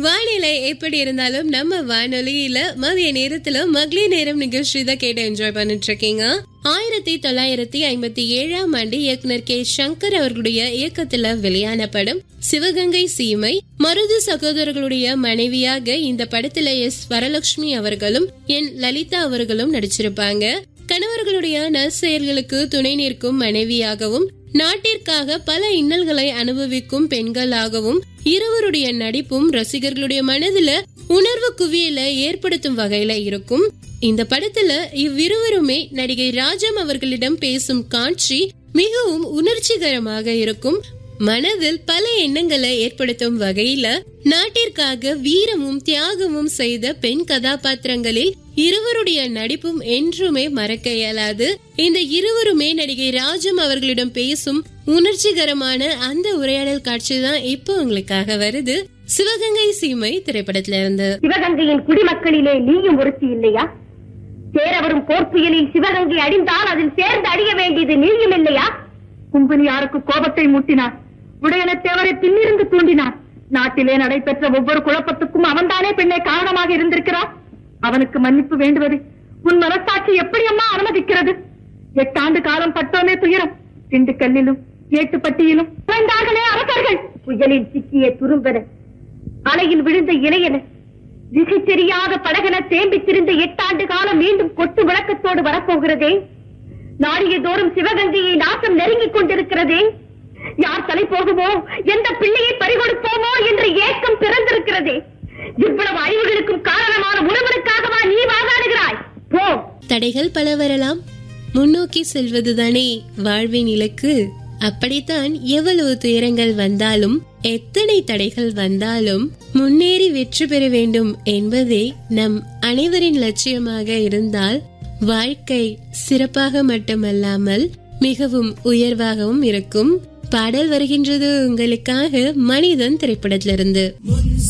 வானிலை எப்படி இருந்தாலும் நம்ம வானொலியில மதிய நேரத்துல மகளிர் நேரம் நிகழ்ச்சி தான் கேட்டு என்ஜாய் பண்ணிட்டு இருக்கீங்க ஆயிரத்தி தொள்ளாயிரத்தி ஐம்பத்தி ஏழாம் ஆண்டு இயக்குனர் கே சங்கர் அவர்களுடைய இயக்கத்துல வெளியான படம் சிவகங்கை சீமை மருது சகோதரர்களுடைய மனைவியாக இந்த படத்துல எஸ் வரலட்சுமி அவர்களும் என் லலிதா அவர்களும் நடிச்சிருப்பாங்க கணவர்களுடைய நற்செயல்களுக்கு துணை நிற்கும் மனைவியாகவும் நாட்டிற்காக பல இன்னல்களை அனுபவிக்கும் பெண்களாகவும் இருவருடைய நடிப்பும் ரசிகர்களுடைய மனதுல உணர்வு குவியல ஏற்படுத்தும் வகையில இருக்கும் இந்த படத்துல இவ்விருவருமே நடிகை ராஜம் அவர்களிடம் பேசும் காட்சி மிகவும் உணர்ச்சிகரமாக இருக்கும் மனதில் பல எண்ணங்களை ஏற்படுத்தும் வகையில நாட்டிற்காக வீரமும் தியாகமும் செய்த பெண் கதாபாத்திரங்களில் இருவருடைய நடிப்பும் என்றுமே மறக்க இயலாது இந்த இருவருமே நடிகை ராஜம் அவர்களிடம் பேசும் உணர்ச்சிகரமான அந்த உரையாடல் காட்சி தான் இப்போ உங்களுக்காக வருது சிவகங்கை சீமை திரைப்படத்துல இருந்து சிவகங்கையின் குடிமக்களிலே நீயும் ஒருத்தி இல்லையா சேரவரும் போர்ப்புயலில் சிவகங்கை அடிந்தால் அதில் சேர்ந்து அடிய வேண்டியது நீயும் இல்லையா கும்பனியாருக்கு கோபத்தை மூட்டினார் உடையனத்தேவரை பின்னிருந்து தூண்டினார் நாட்டிலே நடைபெற்ற ஒவ்வொரு குழப்பத்துக்கும் அவன்தானே பெண்ணை காரணமாக இருந்திருக்கிறார் அவனுக்கு மன்னிப்பு வேண்டுவது உன் மனசாட்சி எப்படி அம்மா அனுமதிக்கிறது எட்டாண்டு காலம் பட்டோமே துயரம் திண்டுக்கல்லிலும் ஏட்டுப்பட்டியிலும் குறைந்தார்களே அரசர்கள் புயலில் சிக்கிய துரும்பென அலையில் விழுந்த இளையன திசை தெரியாத படகென தேம்பி திரிந்த எட்டாண்டு காலம் மீண்டும் கொட்டு விளக்கத்தோடு வரப்போகிறதே நாடிய தோறும் சிவகங்கையை நாசம் நெருங்கிக் கொண்டிருக்கிறதே யார் தலை போகுமோ எந்த பிள்ளையை பறிகொடுப்போமோ என்ற ஏக்கம் பிறந்திருக்கிறதே இவ்வளவு அழிவுகளுக்கும் காரணமான உணவனுக்காகவா நீ வாதாடுகிறாய் போ தடைகள் பல வரலாம் முன்னோக்கி செல்வதுதானே வாழ்வின் இலக்கு அப்படித்தான் எவ்வளவு துயரங்கள் வந்தாலும் எத்தனை தடைகள் வந்தாலும் முன்னேறி வெற்றி பெற வேண்டும் என்பதே நம் அனைவரின் லட்சியமாக இருந்தால் வாழ்க்கை சிறப்பாக மட்டுமல்லாமல் மிகவும் உயர்வாகவும் இருக்கும் பாடல் வருகின்றது உங்களுக்காக மனிதன் திரைப்படத்திலிருந்து